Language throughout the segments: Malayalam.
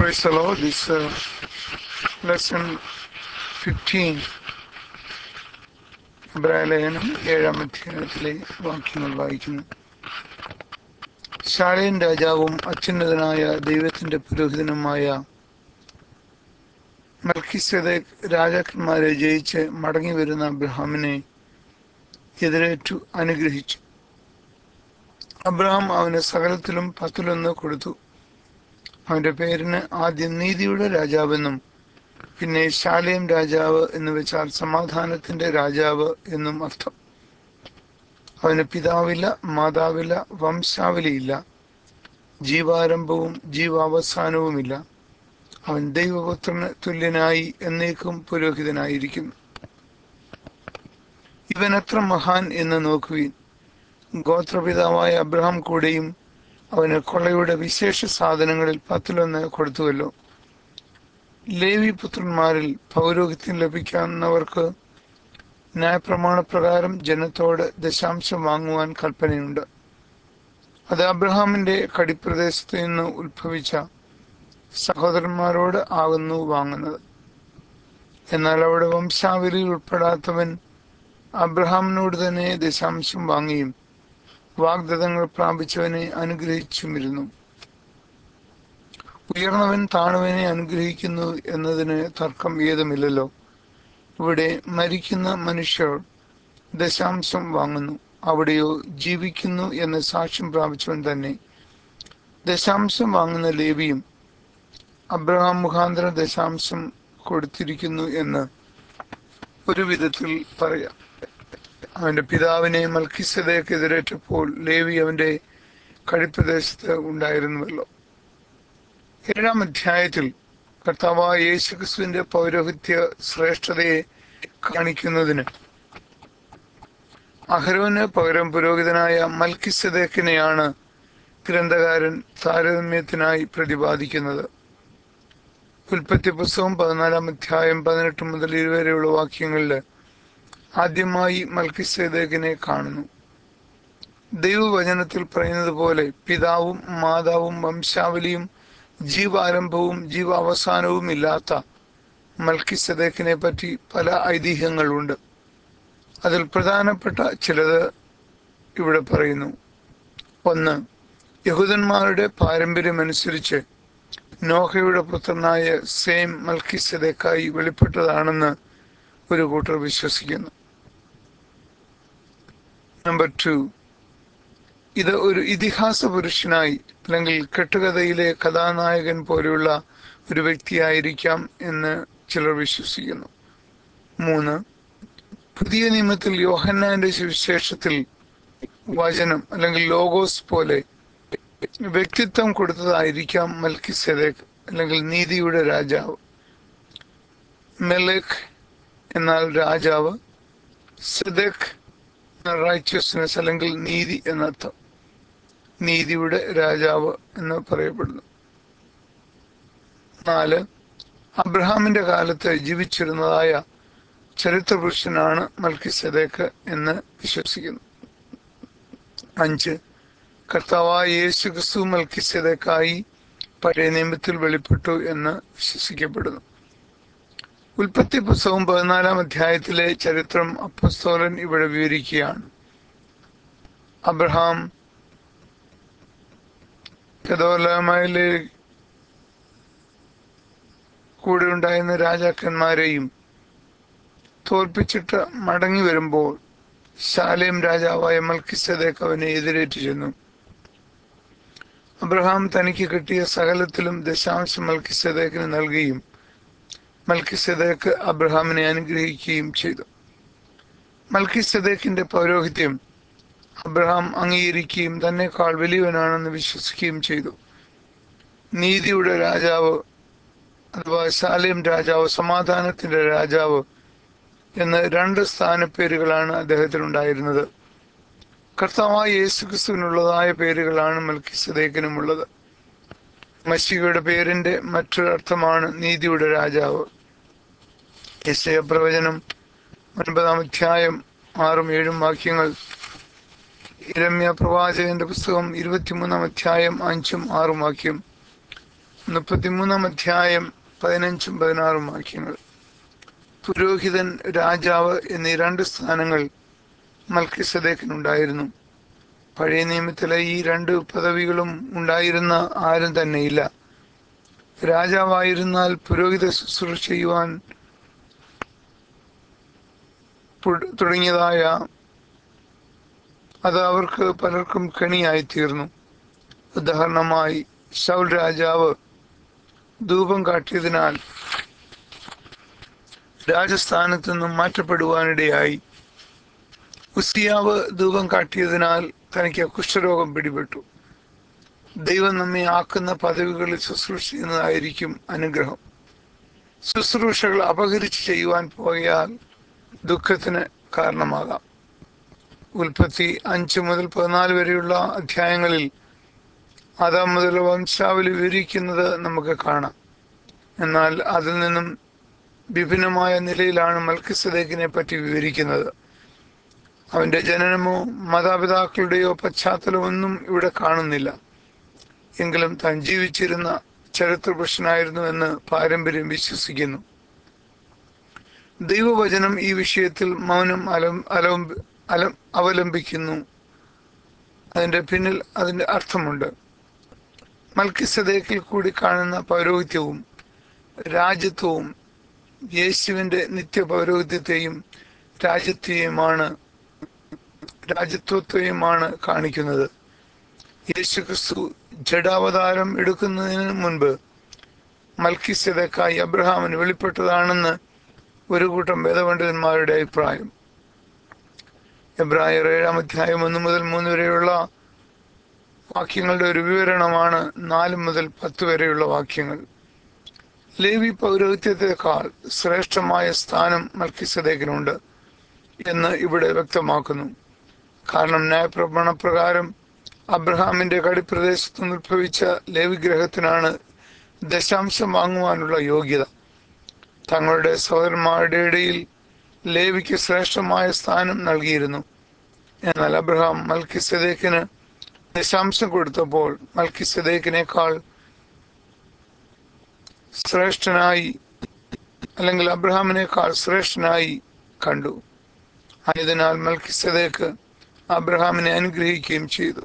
Praise the Lord. This uh, lesson 15 ഇബ്രാഹിലേഖനം ഏഴാം അധ്യായത്തിലെ വാക്യങ്ങൾ വായിക്കുന്നു ശാലേൻ രാജാവും അത്യുന്നതനായ ദൈവത്തിന്റെ പുരോഹിതനുമായ മൽക്കിസദേക് രാജാക്കന്മാരെ ജയിച്ച് മടങ്ങി വരുന്ന അബ്രഹാമിനെ എതിരേറ്റു അനുഗ്രഹിച്ചു അബ്രഹാം അവന് സകലത്തിലും പത്തിലൊന്ന് കൊടുത്തു അവന്റെ പേരിന് ആദ്യം നീതിയുടെ രാജാവെന്നും പിന്നെ ശാലേം രാജാവ് എന്ന് വെച്ചാൽ സമാധാനത്തിന്റെ രാജാവ് എന്നും അർത്ഥം അവന് പിതാവില്ല മാതാവില്ല വംശാവലിയില്ല ജീവാരംഭവും ജീവാവസാനവുമില്ല അവൻ ദൈവപുത്രന് തുല്യനായി എന്നേക്കും പുരോഹിതനായിരിക്കുന്നു ഇവൻ എത്ര മഹാൻ എന്ന് നോക്കുവിൻ ഗോത്രപിതാവായ അബ്രഹാം കൂടെയും അവന് കൊള്ളയുടെ വിശേഷ സാധനങ്ങളിൽ പത്തിലൊന്ന് കൊടുത്തുവല്ലോ ലേവി പുത്രന്മാരിൽ പൗരോഹിത്യം ലഭിക്കാവുന്നവർക്ക് ന്യായപ്രമാണപ്രകാരം ജനത്തോട് ദശാംശം വാങ്ങുവാൻ കൽപ്പനയുണ്ട് അത് അബ്രഹാമിന്റെ കടിപ്രദേശത്ത് നിന്ന് ഉത്ഭവിച്ച സഹോദരന്മാരോട് ആകുന്നു വാങ്ങുന്നത് എന്നാൽ അവിടെ വംശാവലിയിൽ ഉൾപ്പെടാത്തവൻ അബ്രഹാമിനോട് തന്നെ ദശാംശം വാങ്ങിയും വാഗ്ദത്തങ്ങൾ പ്രാപിച്ചവനെ അനുഗ്രഹിച്ചുമിരുന്നു ഉയർന്നവൻ താണവനെ അനുഗ്രഹിക്കുന്നു എന്നതിന് തർക്കം ഏതുമില്ലല്ലോ ഇവിടെ മരിക്കുന്ന മനുഷ്യർ ദശാംശം വാങ്ങുന്നു അവിടെയോ ജീവിക്കുന്നു എന്ന് സാക്ഷ്യം പ്രാപിച്ചവൻ തന്നെ ദശാംശം വാങ്ങുന്ന ലേവിയും അബ്രഹാം മുഖാന്തരം ദശാംശം കൊടുത്തിരിക്കുന്നു എന്ന് ഒരു വിധത്തിൽ പറയാം അവന്റെ പിതാവിനെ മൽക്കിസതയ്ക്ക് എതിരേറ്റപ്പോൾ ലേവി അവന്റെ കഴിപ്രദേശത്ത് ഉണ്ടായിരുന്നുവല്ലോ ഏഴാം അധ്യായത്തിൽ കർത്താവായ യേശുക്രിസ്തുവിന്റെ പൗരോഹിത്യ ശ്രേഷ്ഠതയെ കാണിക്കുന്നതിന് അഹരോന് പകരം പുരോഹിതനായ മൽക്കിസദേക്കിനെയാണ് ഗ്രന്ഥകാരൻ താരതമ്യത്തിനായി പ്രതിപാദിക്കുന്നത് ഉൽപ്പത്തി പുസ്തകം പതിനാലാം അധ്യായം പതിനെട്ട് മുതൽ ഇരുവരെയുള്ള വാക്യങ്ങളിൽ ആദ്യമായി മൽക്കിസേദേക്കിനെ കാണുന്നു ദൈവവചനത്തിൽ പറയുന്നത് പോലെ പിതാവും മാതാവും വംശാവലിയും ജീവാരംഭവും ജീവാവസാനവും ഇല്ലാത്ത മൽക്കിസദേക്കിനെ പറ്റി പല ഐതിഹ്യങ്ങളുണ്ട് അതിൽ പ്രധാനപ്പെട്ട ചിലത് ഇവിടെ പറയുന്നു ഒന്ന് യഹൂദന്മാരുടെ പാരമ്പര്യമനുസരിച്ച് നോഹയുടെ പുത്രനായ സെയിം മൽക്കിസദേക്കായി വെളിപ്പെട്ടതാണെന്ന് ഒരു കൂട്ടർ വിശ്വസിക്കുന്നു നമ്പർ ടു ഇത് ഒരു ഇതിഹാസ പുരുഷനായി അല്ലെങ്കിൽ കെട്ടുകഥയിലെ കഥാനായകൻ പോലെയുള്ള ഒരു വ്യക്തിയായിരിക്കാം എന്ന് ചിലർ വിശ്വസിക്കുന്നു മൂന്ന് പുതിയ നിയമത്തിൽ യോഹന്നാന്റെ സുവിശേഷത്തിൽ വചനം അല്ലെങ്കിൽ ലോഗോസ് പോലെ വ്യക്തിത്വം കൊടുത്തതായിരിക്കാം മൽക്കി സെദേഖ് അല്ലെങ്കിൽ നീതിയുടെ രാജാവ് മെലക് എന്നാൽ രാജാവ് സെദേഖ് റൈറ്റ്യസ്നെസ് അല്ലെങ്കിൽ നീതി എന്നർത്ഥം നീതിയുടെ രാജാവ് എന്ന് പറയപ്പെടുന്നു നാല് അബ്രഹാമിന്റെ കാലത്ത് ജീവിച്ചിരുന്നതായ ചരിത്രപുരുഷനാണ് മൽക്കി സദേക്ക് എന്ന് വിശ്വസിക്കുന്നു അഞ്ച് കർത്താവായ യേശു ക്രിസ്തു മൽക്കി സദേക്കായി പഴയ നിയമത്തിൽ വെളിപ്പെട്ടു എന്ന് വിശ്വസിക്കപ്പെടുന്നു ഉൽപ്പത്തി പുസ്തകം പതിനാലാം അധ്യായത്തിലെ ചരിത്രം അപ്പസ്തോലൻ ഇവിടെ വിവരിക്കുകയാണ് അബ്രഹാം കദോലമയിലെ കൂടെ ഉണ്ടായിരുന്ന രാജാക്കന്മാരെയും തോൽപ്പിച്ചിട്ട് മടങ്ങി വരുമ്പോൾ ശാലേം രാജാവായ മൽക്കിസദേക്ക് അവനെ എതിരേറ്റു ചെന്നു അബ്രഹാം തനിക്ക് കിട്ടിയ സകലത്തിലും ദശാംശം മൽക്കിസദേക്കിന് നൽകുകയും മൽക്കിസദേക്ക് അബ്രഹാമിനെ അനുഗ്രഹിക്കുകയും ചെയ്തു മൽക്കിസദേക്കിന്റെ പൗരോഹിത്യം അബ്രഹാം അംഗീകരിക്കുകയും തന്നെക്കാൾ വലിയവനാണെന്ന് വിശ്വസിക്കുകയും ചെയ്തു നീതിയുടെ രാജാവ് അഥവാ ശാലേം രാജാവ് സമാധാനത്തിന്റെ രാജാവ് എന്ന് രണ്ട് സ്ഥാനപ്പേരുകളാണ് അദ്ദേഹത്തിനുണ്ടായിരുന്നത് കർത്താവായ യേശു ക്രിസ്തുവിനുള്ളതായ പേരുകളാണ് മൽക്കിസദേക്കിനുമുള്ളത് മഷികയുടെ പേരിന്റെ മറ്റൊരർത്ഥമാണ് നീതിയുടെ രാജാവ് യശയ പ്രവചനം ഒൻപതാം അധ്യായം ആറും ഏഴും വാക്യങ്ങൾ ഇരമ്യ പ്രവാചകന്റെ പുസ്തകം ഇരുപത്തിമൂന്നാം അധ്യായം അഞ്ചും ആറും വാക്യം മുപ്പത്തിമൂന്നാം അധ്യായം പതിനഞ്ചും പതിനാറും വാക്യങ്ങൾ പുരോഹിതൻ രാജാവ് എന്നീ രണ്ട് സ്ഥാനങ്ങൾ മൽക്കിസദേക്കിനുണ്ടായിരുന്നു പഴയ നിയമത്തിലെ ഈ രണ്ട് പദവികളും ഉണ്ടായിരുന്ന ആരും തന്നെയില്ല രാജാവായിരുന്നാൽ പുരോഹിത ശുശ്രൂഷ ചെയ്യുവാൻ പുട്- തുടങ്ങിയതായ അത് അവർക്ക് പലർക്കും കെണിയായി തീർന്നു ഉദാഹരണമായി ശൗൽ രാജാവ് ധൂപം കാട്ടിയതിനാൽ രാജസ്ഥാനത്ത് നിന്നും മാറ്റപ്പെടുവാനിടയായി ഉസിയാവ് ധൂപം കാട്ടിയതിനാൽ തനിക്ക് കുഷ്ഠരോഗം പിടിപെട്ടു ദൈവം നമ്മെ ആക്കുന്ന പദവികളിൽ ശുശ്രൂഷ ചെയ്യുന്നതായിരിക്കും അനുഗ്രഹം ശുശ്രൂഷകൾ അപഹരിച്ച് ചെയ്യുവാൻ പോയാൽ ദുഃഖത്തിന് കാരണമാകാം ഉൽപ്പത്തി അഞ്ച് മുതൽ പതിനാല് വരെയുള്ള അധ്യായങ്ങളിൽ ആദാം മുതൽ വംശാവലി വിവരിക്കുന്നത് നമുക്ക് കാണാം എന്നാൽ അതിൽ നിന്നും വിഭിന്നമായ നിലയിലാണ് മൽക്കിസദേക്കിനെ പറ്റി വിവരിക്കുന്നത് അവന്റെ ജനനമോ മാതാപിതാക്കളുടെയോ പശ്ചാത്തലമൊന്നും ഇവിടെ കാണുന്നില്ല എങ്കിലും താൻ ജീവിച്ചിരുന്ന ചരിത്രപുരുഷനായിരുന്നു എന്ന് പാരമ്പര്യം വിശ്വസിക്കുന്നു ദൈവവചനം ഈ വിഷയത്തിൽ മൗനം അലം അലം അലം അവലംബിക്കുന്നു അതിന്റെ പിന്നിൽ അതിന്റെ അർത്ഥമുണ്ട് മൽക്കിസദേക്കിൽ കൂടി കാണുന്ന പൗരോഹിത്യവും രാജ്യത്വവും യേശുവിന്റെ നിത്യ പൗരോഹിത്യത്തെയും രാജ്യത്തെയുമാണ് രാജ്യത്വത്തെയുമാണ് കാണിക്കുന്നത് യേശു ക്രിസ്തു ജഡാവതാരം എടുക്കുന്നതിന് മുൻപ് മൽക്കിസദേക്കായി അബ്രഹാമിന് വെളിപ്പെട്ടതാണെന്ന് ഒരു കൂട്ടം വേദപണ്ഡിതന്മാരുടെ അഭിപ്രായം എബ്രായർ ഏഴാം അധ്യായം ഒന്ന് മുതൽ മൂന്ന് വരെയുള്ള വാക്യങ്ങളുടെ ഒരു വിവരണമാണ് നാല് മുതൽ പത്ത് വരെയുള്ള വാക്യങ്ങൾ ലേവി പൗരോഹിത്യത്തെക്കാൾ ശ്രേഷ്ഠമായ സ്ഥാനം മൽക്കിസദേക്കിനുണ്ട് എന്ന് ഇവിടെ വ്യക്തമാക്കുന്നു കാരണം ന്യായപ്രമാണപ്രകാരം അബ്രഹാമിന്റെ കടിപ്രദേശത്തു നിന്ന് ഉത്ഭവിച്ച ലേവി ഗ്രഹത്തിനാണ് ദശാംശം വാങ്ങുവാനുള്ള യോഗ്യത തങ്ങളുടെ സഹോദരന്മാരുടെ ഇടയിൽ ലേവിക്ക് ശ്രേഷ്ഠമായ സ്ഥാനം നൽകിയിരുന്നു എന്നാൽ അബ്രഹാം മൽക്കിസദേക്കിന് ദശാംശം കൊടുത്തപ്പോൾ മൽക്കിസദേക്കിനേക്കാൾ ശ്രേഷ്ഠനായി അല്ലെങ്കിൽ അബ്രഹാമിനേക്കാൾ ശ്രേഷ്ഠനായി കണ്ടു ആയതിനാൽ മൽക്കിസദേക്ക് അബ്രഹാമിനെ അനുഗ്രഹിക്കുകയും ചെയ്തു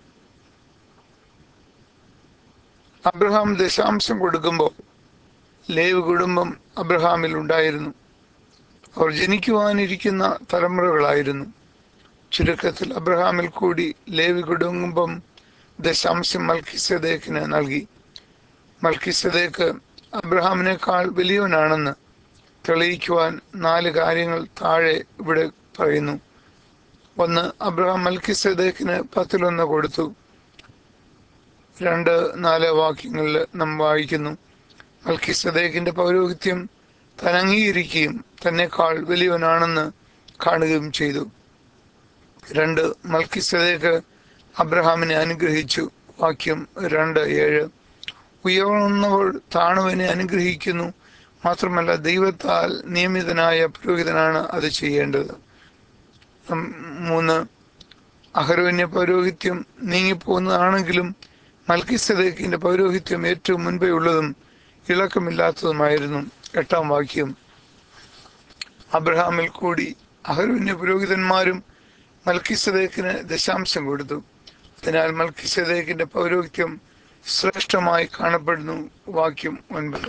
അബ്രഹാം ദശാംശം കൊടുക്കുമ്പോൾ ലേവ് കുടുംബം അബ്രഹാമിൽ ഉണ്ടായിരുന്നു അവർ ജനിക്കുവാനിരിക്കുന്ന തലമുറകളായിരുന്നു ചുരുക്കത്തിൽ അബ്രഹാമിൽ കൂടി ലേവി കുടുംബം ദശാംശം മൽക്കിസദേക്കിന് നൽകി മൽക്കിസദേക്ക് അബ്രഹാമിനേക്കാൾ വലിയവനാണെന്ന് തെളിയിക്കുവാൻ നാല് കാര്യങ്ങൾ താഴെ ഇവിടെ പറയുന്നു ഒന്ന് അബ്രഹാം മൽക്കിസദേക്കിന് പത്തിലൊന്ന് കൊടുത്തു രണ്ട് നാല് വാക്യങ്ങളിൽ നാം വായിക്കുന്നു മൽക്കിസദേക്കിന്റെ പൗരോഹിത്യം താൻ അംഗീകരിക്കുകയും തന്നെക്കാൾ വലിയവനാണെന്ന് കാണുകയും ചെയ്തു രണ്ട് മൽക്കിസദേക്ക് അബ്രഹാമിനെ അനുഗ്രഹിച്ചു വാക്യം രണ്ട് ഏഴ് ഉയർന്നവൾ താണുവിനെ അനുഗ്രഹിക്കുന്നു മാത്രമല്ല ദൈവത്താൽ നിയമിതനായ പുരോഹിതനാണ് അത് ചെയ്യേണ്ടത് ഉം, മൂന്ന് അഹരോന്യ പൗരോഹിത്യം നീങ്ങിപ്പോകുന്നതാണെങ്കിലും മൽക്കിസദേക്കിന്റെ പൗരോഹിത്യം ഏറ്റവും മുൻപേ ഉള്ളതും ഇളക്കമില്ലാത്തതുമായിരുന്നു എട്ടാം വാക്യം അബ്രഹാമിൽ കൂടി അഹരോന്യ പുരോഹിതന്മാരും മൽക്കിസദേക്കിന് ദശാംശം കൊടുത്തു അതിനാൽ മൽക്കിസദേക്കിന്റെ പൗരോഹിത്യം ശ്രേഷ്ഠമായി കാണപ്പെടുന്നു വാക്യം ഒൻപത്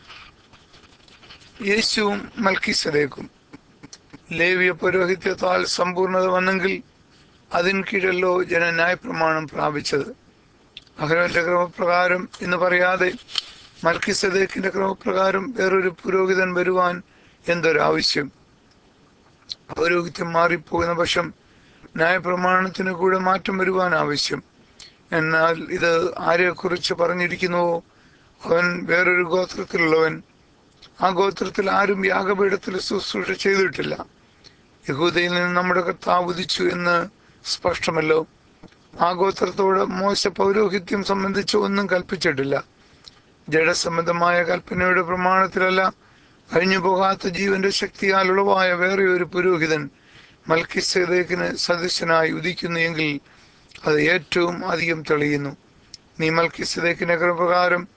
യേശുവും മൽക്കിസദേക്കും ലേവിയ പൗരോഹിത്യത്താൽ സമ്പൂർണത വന്നെങ്കിൽ അതിന് കീഴല്ലോ ജനന്യായ പ്രമാണം പ്രാപിച്ചത് അഹരോന്റെ ക്രമപ്രകാരം എന്ന് പറയാതെ മൽക്കിസദേക്കിന്റെ ക്രമപ്രകാരം വേറൊരു പുരോഹിതൻ വരുവാൻ എന്തൊരാവശ്യം പൗരോഹിത്യം മാറിപ്പോകുന്ന പക്ഷം ന്യായപ്രമാണത്തിന് കൂടെ മാറ്റം വരുവാൻ ആവശ്യം എന്നാൽ ഇത് ആരെക്കുറിച്ച് പറഞ്ഞിരിക്കുന്നുവോ അവൻ വേറൊരു ഗോത്രത്തിലുള്ളവൻ ആ ഗോത്രത്തിൽ ആരും യാഗപീഠത്തിൽ ശുശ്രൂഷ ചെയ്തിട്ടില്ല യഹൂദയിൽ നിന്ന് നമ്മുടെ കർത്താവ് ഉദിച്ചു എന്ന് സ്പഷ്ടമല്ലോ ആ ഗോത്രത്തോട് മോശ പൗരോഹിത്യം സംബന്ധിച്ച് ഒന്നും കൽപ്പിച്ചിട്ടില്ല ജഡസംബന്ധമായ കൽപ്പനയുടെ പ്രമാണത്തിലല്ല കഴിഞ്ഞു പോകാത്ത ജീവന്റെ ശക്തിയാൽ ഉളവായ വേറെ ഒരു പുരോഹിതൻ മൽക്കിസേദേക്കിന് സദസ്യനായി ഉദിക്കുന്നു എങ്കിൽ അത് ഏറ്റവും അധികം തെളിയുന്നു നീ മൽക്കിസദേക്കിന്റെ പ്രകാരം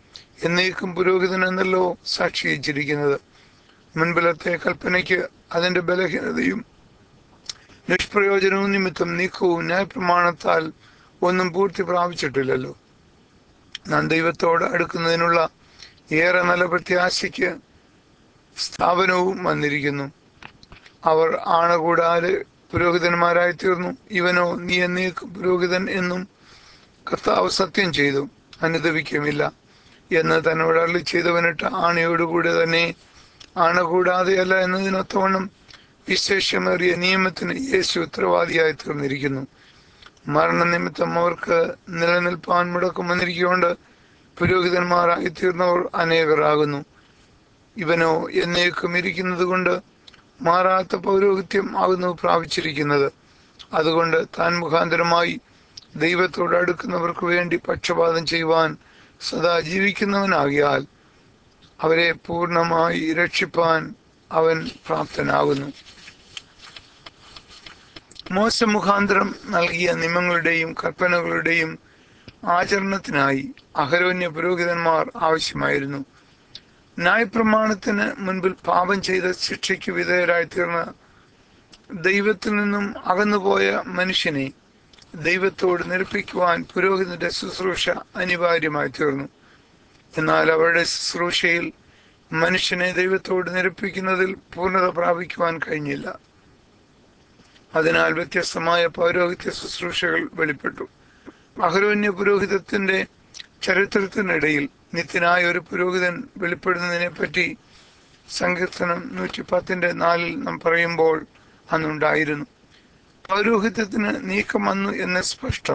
എന്നേക്കും പുരോഹിതൻ എന്നല്ലോ സാക്ഷിയിച്ചിരിക്കുന്നത് മുൻപിലത്തെ കൽപ്പനയ്ക്ക് അതിന്റെ ബലഹീനതയും നിഷ്പ്രയോജനവും നിമിത്തം നീക്കവും ന്യായപ്രമാണത്താൽ ഒന്നും പൂർത്തി പ്രാപിച്ചിട്ടില്ലല്ലോ നാം ദൈവത്തോട് അടുക്കുന്നതിനുള്ള ഏറെ നല്ല പ്രത്യാശയ്ക്ക് സ്ഥാപനവും വന്നിരിക്കുന്നു അവർ ആണ കൂടാതെ പുരോഹിതന്മാരായി തീർന്നു ഇവനോ നീ എന്നേക്കും പുരോഹിതൻ എന്നും കർത്താവ് സത്യം ചെയ്തു അനുദവിക്കുമില്ല എന്ന് തന്നോട് അള്ളി ചെയ്തവനിട്ട് ആണയോടുകൂടെ തന്നെ ആണ കൂടാതെയല്ല എന്നതിനൊത്തവണ്ണം വിശേഷമേറിയ നിയമത്തിന് യേശു ഉത്തരവാദിയായി തീർന്നിരിക്കുന്നു മരണനിമിത്തം അവർക്ക് നിലനിൽപ്പാൻ മുടക്കം വന്നിരിക്കൊണ്ട് പുരോഹിതന്മാരായി തീർന്നവർ അനേകരാകുന്നു ഇവനോ എന്നേക്കും ഇരിക്കുന്നത് കൊണ്ട് മാറാത്ത പൗരോഹിത്യം ആകുന്നു പ്രാപിച്ചിരിക്കുന്നത് അതുകൊണ്ട് താൻ മുഖാന്തരമായി ദൈവത്തോട് അടുക്കുന്നവർക്ക് വേണ്ടി പക്ഷപാതം ചെയ്യുവാൻ സദാ ജീവിക്കുന്നവനാകിയാൽ അവരെ പൂർണ്ണമായി രക്ഷിപ്പാൻ അവൻ പ്രാപ്തനാകുന്നു മോശ മുഖാന്തരം നൽകിയ നിയമങ്ങളുടെയും കൽപ്പനകളുടെയും ആചരണത്തിനായി അഹരോന്യ പുരോഹിതന്മാർ ആവശ്യമായിരുന്നു ന്യായപ്രമാണത്തിന് മുൻപിൽ പാപം ചെയ്ത ശിക്ഷയ്ക്ക് വിധേയരായി തീർന്ന ദൈവത്തിൽ നിന്നും അകന്നുപോയ മനുഷ്യനെ ദൈവത്തോട് നിരപ്പിക്കുവാൻ പുരോഹിതന്റെ ശുശ്രൂഷ അനിവാര്യമായി തീർന്നു എന്നാൽ അവരുടെ ശുശ്രൂഷയിൽ മനുഷ്യനെ ദൈവത്തോട് നിരപ്പിക്കുന്നതിൽ പൂർണ്ണത പ്രാപിക്കുവാൻ കഴിഞ്ഞില്ല അതിനാൽ വ്യത്യസ്തമായ പൗരോഹിത്യ ശുശ്രൂഷകൾ വെളിപ്പെട്ടു അഹരോന്യ പുരോഹിതത്തിന്റെ ചരിത്രത്തിനിടയിൽ നിത്യനായ ഒരു പുരോഹിതൻ വെളിപ്പെടുന്നതിനെ പറ്റി സങ്കീർത്തനം നൂറ്റി പത്തിന്റെ നാലിൽ നാം പറയുമ്പോൾ അന്നുണ്ടായിരുന്നു പൗരോഹിത്യത്തിന് നീക്കം വന്നു എന്ന് സ്പഷ്ടം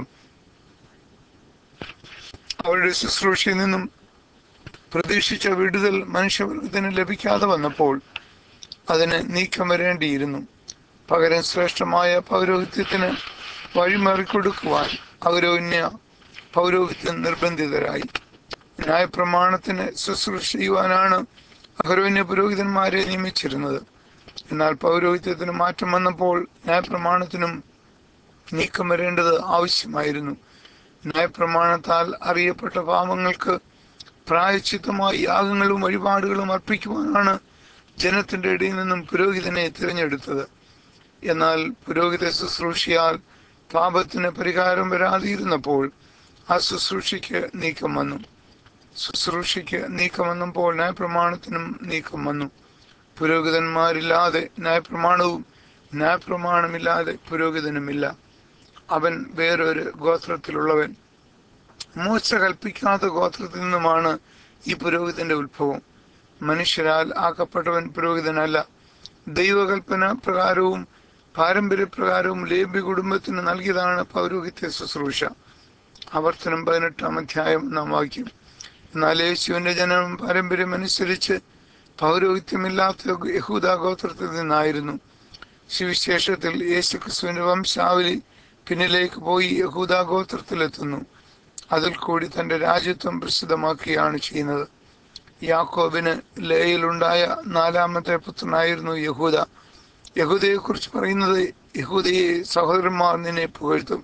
അവരുടെ ശുശ്രൂഷയിൽ നിന്നും പ്രതീക്ഷിച്ച വിടുതൽ മനുഷ്യവർഗത്തിന് ലഭിക്കാതെ വന്നപ്പോൾ അതിന് നീക്കം വരേണ്ടിയിരുന്നു പകരം ശ്രേഷ്ഠമായ പൗരോഹിത്യത്തിന് വഴിമറിക്കൊടുക്കുവാൻ അഗരോന്യ പൗരോഹിത്യം നിർബന്ധിതരായി ന്യായപ്രമാണത്തിന് ശുശ്രൂഷ ചെയ്യുവാനാണ് അഹരോന്യ പുരോഹിതന്മാരെ നിയമിച്ചിരുന്നത് എന്നാൽ പൗരോഹിത്യത്തിന് മാറ്റം വന്നപ്പോൾ ന്യായപ്രമാണത്തിനും നീക്കം വരേണ്ടത് ആവശ്യമായിരുന്നു ന്യായപ്രമാണത്താൽ അറിയപ്പെട്ട പാപങ്ങൾക്ക് പ്രായച്ചിത്തമായി യാഗങ്ങളും വഴിപാടുകളും അർപ്പിക്കുവാനാണ് ജനത്തിന്റെ ഇടയിൽ നിന്നും പുരോഹിതനെ തിരഞ്ഞെടുത്തത് എന്നാൽ പുരോഹിത ശുശ്രൂഷയാൽ പാപത്തിന് പരിഹാരം വരാതിരുന്നപ്പോൾ ആ ശുശ്രൂഷയ്ക്ക് നീക്കം വന്നു ശുശ്രൂഷയ്ക്ക് നീക്കം വന്നപ്പോൾ ന്യായപ്രമാണത്തിനും നീക്കം വന്നു പുരോഹിതന്മാരില്ലാതെ ന്യായപ്രമാണവും ന്യായപ്രമാണമില്ലാതെ പുരോഹിതനുമില്ല അവൻ വേറൊരു ഗോത്രത്തിലുള്ളവൻ മൂച്ച കൽപ്പിക്കാത്ത ഗോത്രത്തിൽ നിന്നുമാണ് ഈ പുരോഹിതന്റെ ഉത്ഭവം മനുഷ്യരാൽ ആക്കപ്പെട്ടവൻ പുരോഹിതനല്ല ദൈവകൽപ്പന പ്രകാരവും പാരമ്പര്യപ്രകാരവും ലേബി കുടുംബത്തിന് നൽകിയതാണ് പൗരോഹിത്യ ശുശ്രൂഷ ആവർത്തനം പതിനെട്ടാം അധ്യായം നാം വാക്യം എന്നാൽ യേശുവിന്റെ ജനനം പാരമ്പര്യം അനുസരിച്ച് പൗരോഹിത്യമില്ലാത്ത യഹൂദ ഗോത്രത്തിൽ നിന്നായിരുന്നു സുവിശേഷത്തിൽ യേശു ക്രിസ്തുവിന്റെ വംശാവലി പിന്നിലേക്ക് പോയി യഹൂദ ഗോത്രത്തിലെത്തുന്നു അതിൽ കൂടി തന്റെ രാജ്യത്വം പ്രസിദ്ധമാക്കുകയാണ് ചെയ്യുന്നത് യാക്കോബിന് ലേയിലുണ്ടായ നാലാമത്തെ പുത്രനായിരുന്നു യഹൂദ യഹൂദയെ കുറിച്ച് പറയുന്നത് യഹൂദയെ സഹോദരന്മാർ നിന്നെ പുകഴ്ത്തും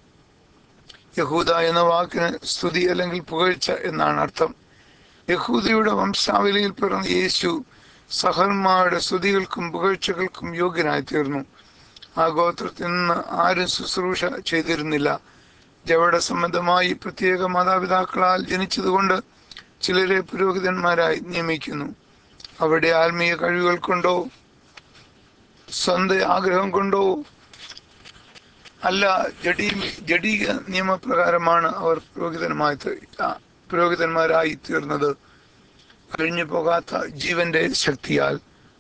യഹൂദ എന്ന വാക്കിന് സ്തുതി അല്ലെങ്കിൽ പുകഴ്ച എന്നാണ് അർത്ഥം യഹൂദയുടെ വംശാവലിയിൽ പിറന്ന യേശു സഹന്മാരുടെ സ്തുതികൾക്കും പുകഴ്ചകൾക്കും യോഗ്യനായി തീർന്നു ആ ഗോത്രത്തിൽ നിന്ന് ആരും ശുശ്രൂഷ ചെയ്തിരുന്നില്ല ജവട സംബന്ധമായി പ്രത്യേക മാതാപിതാക്കളാൽ ജനിച്ചതുകൊണ്ട് ചിലരെ പുരോഹിതന്മാരായി നിയമിക്കുന്നു അവരുടെ ആത്മീയ കഴിവുകൾ കൊണ്ടോ സ്വന്തം ആഗ്രഹം കൊണ്ടോ അല്ല ജഡീ ജഡീക നിയമപ്രകാരമാണ് അവർ പുരോഹിതന്മായി തീ- പുരോഹിതന്മാരായി തീർന്നത് കഴിഞ്ഞു പോകാത്ത ജീവന്റെ ശക്തിയാൽ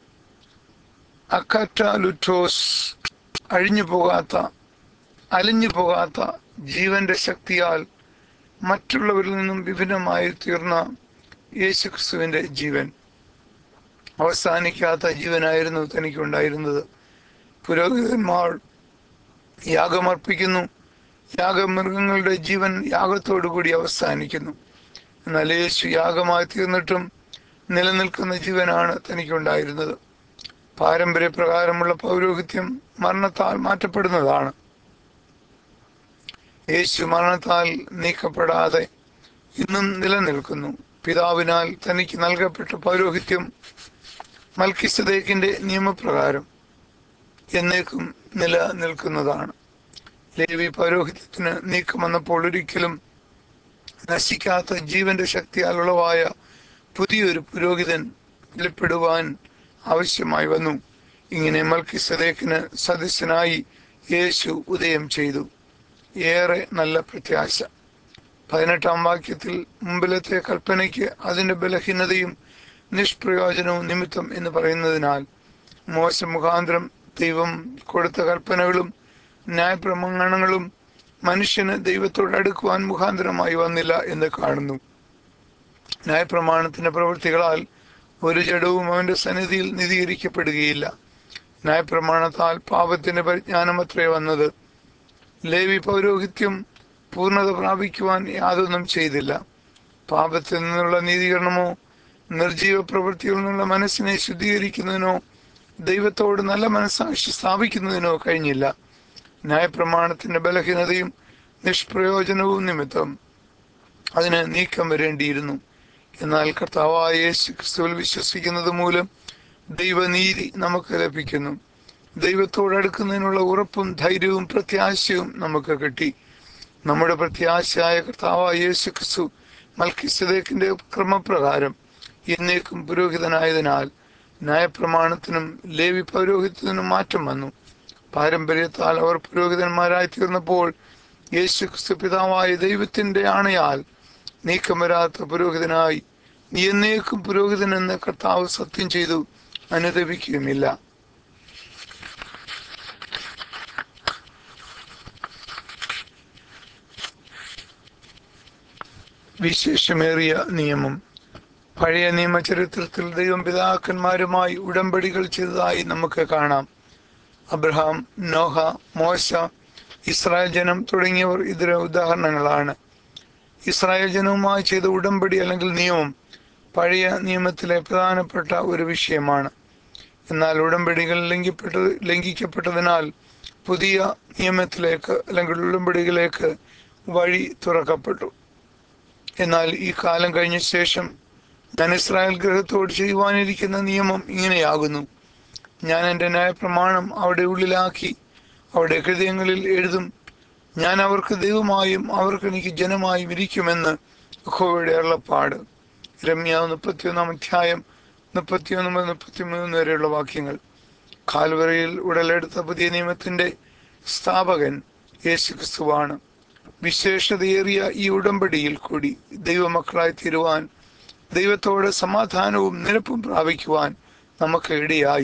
അക്കാറ്റാലുറ്റോസ് അഴിഞ്ഞു പോകാത്ത അലിഞ്ഞു പോകാത്ത ജീവന്റെ ശക്തിയാൽ മറ്റുള്ളവരിൽ നിന്നും വിഭിന്നമായി തീർന്ന യേശുക്രിസ്തുവിന്റെ ജീവൻ അവസാനിക്കാത്ത ജീവനായിരുന്നു തനിക്കുണ്ടായിരുന്നത് പുരോഹിതന്മാർ യാഗമർപ്പിക്കുന്നു യാഗമൃഗങ്ങളുടെ ജീവൻ യാഗത്തോടു കൂടി അവസാനിക്കുന്നു എന്നാൽ യേശു യാഗമായി തീർന്നിട്ടും നിലനിൽക്കുന്ന ജീവനാണ് തനിക്കുണ്ടായിരുന്നത് പാരമ്പര്യപ്രകാരമുള്ള പൗരോഹിത്യം മരണത്താൽ മാറ്റപ്പെടുന്നതാണ് യേശു മരണത്താൽ നീക്കപ്പെടാതെ ഇന്നും നിലനിൽക്കുന്നു പിതാവിനാൽ തനിക്ക് നൽകപ്പെട്ട പൗരോഹിത്യം മൽക്കിസദേക്കിന്റെ നിയമപ്രകാരം എന്നേക്കും നിലനിൽക്കുന്നതാണ് ലേവി പൗരോഹിത്യത്തിന് നീക്കം വന്നപ്പോൾ ഒരിക്കലും നശിക്കാത്ത ജീവന്റെ ശക്തിയാൽ ഉളവായ പുതിയൊരു പുരോഹിതൻ വെളിപ്പെടുവാൻ ആവശ്യമായി വന്നു ഇങ്ങനെ മൽക്കിസദേക്കിന് സദസ്യനായി യേശു ഉദയം ചെയ്തു ഏറെ നല്ല പ്രത്യാശ പതിനെട്ടാം വാക്യത്തിൽ മുമ്പിലത്തെ കൽപ്പനയ്ക്ക് അതിന്റെ ബലഹീനതയും നിഷ്പ്രയോജനവും നിമിത്തം എന്ന് പറയുന്നതിനാൽ മോശ മുഖാന്തരം ദൈവം കൊടുത്ത കൽപ്പനകളും ന്യായപ്രമാണങ്ങളും മനുഷ്യന് ദൈവത്തോട് അടുക്കുവാൻ മുഖാന്തരമായി വന്നില്ല എന്ന് കാണുന്നു ന്യായപ്രമാണത്തിന്റെ പ്രവൃത്തികളാൽ ഒരു ജഡവും അവന്റെ സന്നിധിയിൽ നിധീകരിക്കപ്പെടുകയില്ല ന്യായപ്രമാണത്താൽ പാപത്തിന്റെ പരിജ്ഞാനം അത്രേ വന്നത് ലേവി പൗരോഹിത്യം പൂർണ്ണത പ്രാപിക്കുവാൻ യാതൊന്നും ചെയ്തില്ല പാപത്തിൽ നിന്നുള്ള നീതീകരണമോ നിർജീവ പ്രവൃത്തിയിൽ നിന്നുള്ള മനസ്സിനെ ശുദ്ധീകരിക്കുന്നതിനോ ദൈവത്തോട് നല്ല മനസ്സാക്ഷി സ്ഥാപിക്കുന്നതിനോ കഴിഞ്ഞില്ല ന്യായപ്രമാണത്തിന്റെ ബലഹീനതയും നിഷ്പ്രയോജനവും നിമിത്തം അതിന് നീക്കം വരേണ്ടിയിരുന്നു എന്നാൽ കർത്താവായ യേശു ക്രിസ്തുവിൽ വിശ്വസിക്കുന്നത് മൂലം ദൈവനീതി നമുക്ക് ലഭിക്കുന്നു ദൈവത്തോട് അടുക്കുന്നതിനുള്ള ഉറപ്പും ധൈര്യവും പ്രത്യാശയും നമുക്ക് കിട്ടി നമ്മുടെ പ്രത്യാശയായ കർത്താവായ യേശു ക്രിസ്തു മൽക്കിസദേക്കിന്റെ ക്രമപ്രകാരം എന്നേക്കും പുരോഹിതനായതിനാൽ ന്യായപ്രമാണത്തിനും ലേവി പൗരോഹിത്യത്തിനും മാറ്റം വന്നു പാരമ്പര്യത്താൽ അവർ പുരോഹിതന്മാരായി തീർന്നപ്പോൾ യേശു ക്രിസ്തു പിതാവായ ദൈവത്തിന്റെ ആണയാൽ നീക്കം വരാത്ത പുരോഹിതനായി നീ എന്നേക്കും പുരോഹിതൻ എന്ന് കർത്താവ് സത്യം ചെയ്തു അനുദപിക്കുകയുമില്ല വിശേഷമേറിയ നിയമം പഴയ നിയമചരിത്രത്തിൽ ദൈവം പിതാക്കന്മാരുമായി ഉടമ്പടികൾ ചെയ്തതായി നമുക്ക് കാണാം അബ്രഹാം നോഹ മോശ ഇസ്രായേൽ ജനം തുടങ്ങിയവർ ഇതിന് ഉദാഹരണങ്ങളാണ് ഇസ്രായേൽ ജനവുമായി ചെയ്ത ഉടമ്പടി അല്ലെങ്കിൽ നിയമം പഴയ നിയമത്തിലെ പ്രധാനപ്പെട്ട ഒരു വിഷയമാണ് എന്നാൽ ഉടമ്പടികൾ ലംഘിപ്പെട്ടത് ലംഘിക്കപ്പെട്ടതിനാൽ പുതിയ നിയമത്തിലേക്ക് അല്ലെങ്കിൽ ഉടമ്പടികളിലേക്ക് വഴി തുറക്കപ്പെട്ടു എന്നാൽ ഈ കാലം കഴിഞ്ഞ ശേഷം ഞാൻ ഇസ്രായേൽ ഗ്രഹത്തോട് ചെയ്യുവാനിരിക്കുന്ന നിയമം ഇങ്ങനെയാകുന്നു ഞാൻ എൻ്റെ ന്യായപ്രമാണം അവിടെ ഉള്ളിലാക്കി അവിടെ ഹൃദയങ്ങളിൽ എഴുതും ഞാൻ അവർക്ക് ദൈവമായും അവർക്ക് എനിക്ക് ജനമായും ഇരിക്കുമെന്ന് യഹോവയുടെ അരുളപ്പാട് രമ്യ മുപ്പത്തിയൊന്നാം അധ്യായം മുപ്പത്തിയൊന്ന് മുതൽ മുപ്പത്തിമൂന്ന് വരെയുള്ള വാക്യങ്ങൾ കാൽവറയിൽ ഉടലെടുത്ത പുതിയ നിയമത്തിന്റെ സ്ഥാപകൻ യേശു ക്രിസ്തുവാണ് വിശേഷതയേറിയ ഈ ഉടമ്പടിയിൽ കൂടി ദൈവമക്കളായി തീരുവാൻ ദൈവത്തോട് സമാധാനവും നിരപ്പും പ്രാപിക്കുവാൻ നമുക്ക് ഇടയായി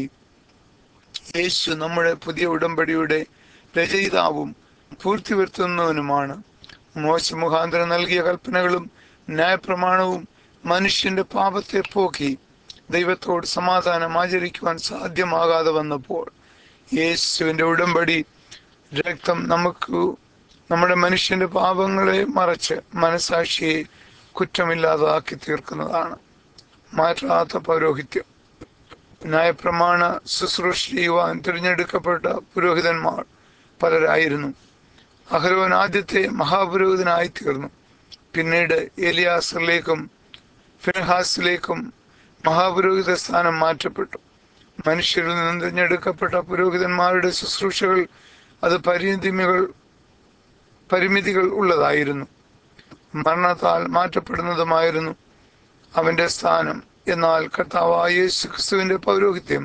യേശു നമ്മുടെ പുതിയ ഉടമ്പടിയുടെ രചയിതാവും പൂർത്തി വരുത്തുന്നവനുമാണ് മോശ മുഖാന്തരം നൽകിയ കൽപ്പനകളും ന്യായപ്രമാണവും മനുഷ്യന്റെ പാപത്തെ പോക്കി ദൈവത്തോട് സമാധാനം ആചരിക്കുവാൻ സാധ്യമാകാതെ വന്നപ്പോൾ യേശുവിന്റെ ഉടമ്പടി രക്തം നമുക്ക് നമ്മുടെ മനുഷ്യന്റെ പാപങ്ങളെ മറച്ച് മനസാക്ഷിയെ കുറ്റമില്ലാതാക്കി തീർക്കുന്നതാണ് മാറ്റാത്ത പൗരോഹിത്യം ന്യായപ്രമാണ ശുശ്രൂഷ ചെയ്യുവാൻ തിരഞ്ഞെടുക്കപ്പെട്ട പുരോഹിതന്മാർ പലരായിരുന്നു അഹരോൻ ആദ്യത്തെ മഹാപുരോഹിതനായി തീർന്നു പിന്നീട് എലിയാസറിലേക്കും ഫിൻഹാസിലേക്കും മഹാപുരോഹിത സ്ഥാനം മാറ്റപ്പെട്ടു മനുഷ്യരിൽ നിന്ന് തിരഞ്ഞെടുക്കപ്പെട്ട പുരോഹിതന്മാരുടെ ശുശ്രൂഷകൾ അത് പരിമിതികൾ പരിമിതികൾ ഉള്ളതായിരുന്നു മരണത്താൽ മാറ്റപ്പെടുന്നതുമായിരുന്നു അവന്റെ സ്ഥാനം എന്നാൽ കർത്താവായ യേശു ക്രിസ്തുവിന്റെ പൗരോഹിത്യം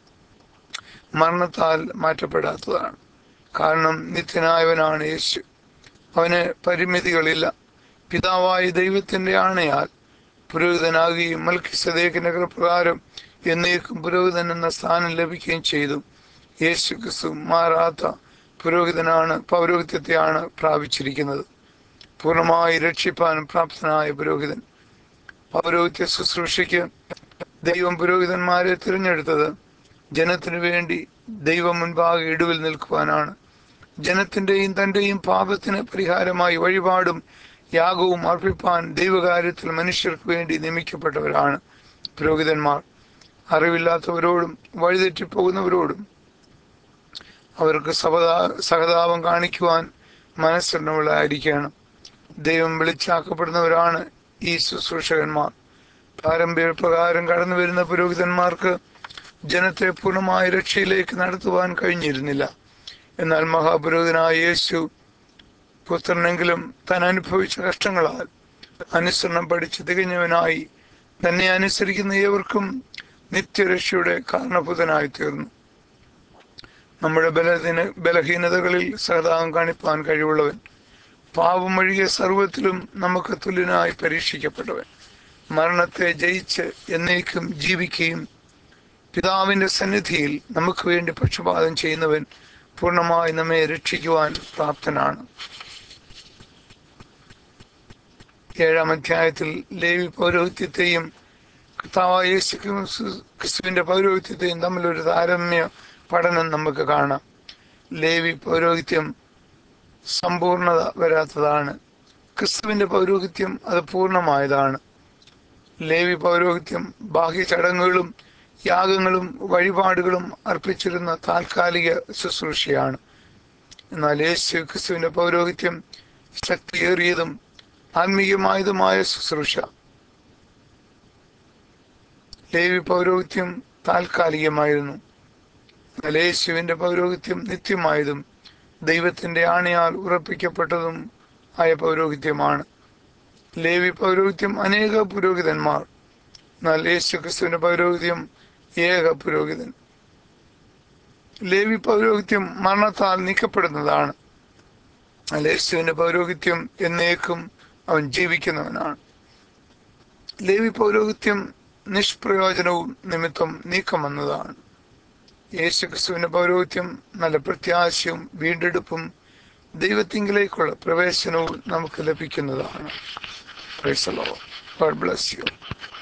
മരണത്താൽ മാറ്റപ്പെടാത്തതാണ് കാരണം നിത്യനായവനാണ് യേശു അവന് പരിമിതികളില്ല പിതാവായ ദൈവത്തിന്റെ ആണയാൽ പുരോഹിതനാകുകയും മൽക്കിസദേക്കിന്റെ പ്രകാരം എന്നേക്കും പുരോഹിതൻ എന്ന സ്ഥാനം ലഭിക്കുകയും ചെയ്തു യേശു ക്രിസ്തു മാറാത്ത പുരോഹിതനാണ് പൗരോഹിത്യത്തെയാണ് പ്രാപിച്ചിരിക്കുന്നത് പൂർണ്ണമായി രക്ഷിപ്പാൻ പ്രാപ്തനായ പുരോഹിതൻ പൗരോഹിത്യ ശുശ്രൂഷയ്ക്ക് ദൈവം പുരോഹിതന്മാരെ തിരഞ്ഞെടുത്തത് ജനത്തിനു വേണ്ടി ദൈവം മുൻപാകെ ഇടിവിൽ നിൽക്കുവാനാണ് ജനത്തിന്റെയും തന്റെയും പാപത്തിന് പരിഹാരമായി വഴിപാടും യാഗവും അർപ്പിപ്പാൻ ദൈവകാര്യത്തിൽ മനുഷ്യർക്ക് വേണ്ടി നിയമിക്കപ്പെട്ടവരാണ് പുരോഹിതന്മാർ അറിവില്ലാത്തവരോടും വഴിതെറ്റിപ്പോകുന്നവരോടും അവർക്ക് സഹതാ സഹതാപം കാണിക്കുവാൻ മനസ്സുള്ളവരായിരിക്കണം ദൈവം വിളിച്ചാക്കപ്പെടുന്നവരാണ് ഈ ശുശ്രൂഷകന്മാർ പാരമ്പര്യ പ്രകാരം കടന്നു വരുന്ന പുരോഹിതന്മാർക്ക് ജനത്തെ പൂർണ്ണമായ രക്ഷയിലേക്ക് നടത്തുവാൻ കഴിഞ്ഞിരുന്നില്ല എന്നാൽ മഹാപുരോഹിതനായ യേശു പുത്രനെങ്കിലും താൻ അനുഭവിച്ച കഷ്ടങ്ങളാൽ അനുസരണം പഠിച്ച് തികഞ്ഞവനായി തന്നെ അനുസരിക്കുന്ന ഏവർക്കും നിത്യരക്ഷയുടെ കാരണഭൂതനായി തീർന്നു നമ്മുടെ ബലഹീന ബലഹീനതകളിൽ സഹതാപം കാണിപ്പാൻ കഴിവുള്ളവൻ പാപം ഒഴികെ സർവത്തിലും നമുക്ക് തുല്യനായി പരീക്ഷിക്കപ്പെട്ടവൻ മരണത്തെ ജയിച്ച് എന്നേക്കും ജീവിക്കുകയും പിതാവിന്റെ സന്നിധിയിൽ നമുക്ക് വേണ്ടി പക്ഷപാതം ചെയ്യുന്നവൻ പൂർണ്ണമായി നമ്മെ രക്ഷിക്കുവാൻ പ്രാപ്തനാണ് ഏഴാം അധ്യായത്തിൽ ലേവി പൗരോഹിത്യത്തെയും കർത്താവായ യേശു ക്രിസ്തു- ക്രിസ്തുവിന്റെ പൗരോഹിത്യത്തെയും തമ്മിലൊരു താരതമ്യ പഠനം നമുക്ക് കാണാം ലേവി പൗരോഹിത്യം സമ്പൂർണത വരാത്തതാണ് ക്രിസ്തുവിന്റെ പൗരോഹിത്യം അത് പൂർണ്ണമായതാണ് ലേവി പൗരോഹിത്യം ബാഹ്യ ചടങ്ങുകളും യാഗങ്ങളും വഴിപാടുകളും അർപ്പിച്ചിരുന്ന താൽക്കാലിക ശുശ്രൂഷയാണ് എന്നാൽ യേശു ക്രിസ്തുവിന്റെ പൗരോഹിത്യം ശക്തിയേറിയതും ആത്മീയമായതുമായ ശുശ്രൂഷ ലേവി പൗരോഹിത്യം താൽക്കാലികമായിരുന്നു എന്നാൽ യേശുവിന്റെ പൗരോഹിത്യം നിത്യമായതും ദൈവത്തിന്റെ ആണയാൽ ഉറപ്പിക്കപ്പെട്ടതും ആയ പൗരോഹിത്യമാണ് ലേവി പൗരോഹിത്യം അനേക പുരോഹിതന്മാർ എന്നാൽ യേശു ക്രിസ്തുവിന്റെ പൗരോഹിത്യം ഏക പുരോഹിതൻ ലേവി പൗരോഹിത്യം മരണത്താൽ നീക്കപ്പെടുന്നതാണ് എന്നാൽ യേശുവിന്റെ പൗരോഹിത്യം എന്നേക്കും അവൻ ജീവിക്കുന്നവനാണ് ലേവി പൗരോഹിത്യം നിഷ്പ്രയോജനവും നിമിത്തം നീക്കം വന്നതാണ് യേശു ക്രിസ്തുവിന്റെ പൗരോഹിത്യം നല്ല പ്രത്യാശയും വീണ്ടെടുപ്പും ദൈവത്തിങ്കിലേക്കുള്ള പ്രവേശനവും നമുക്ക് ലഭിക്കുന്നതാണ് Praise the Lord. God bless you.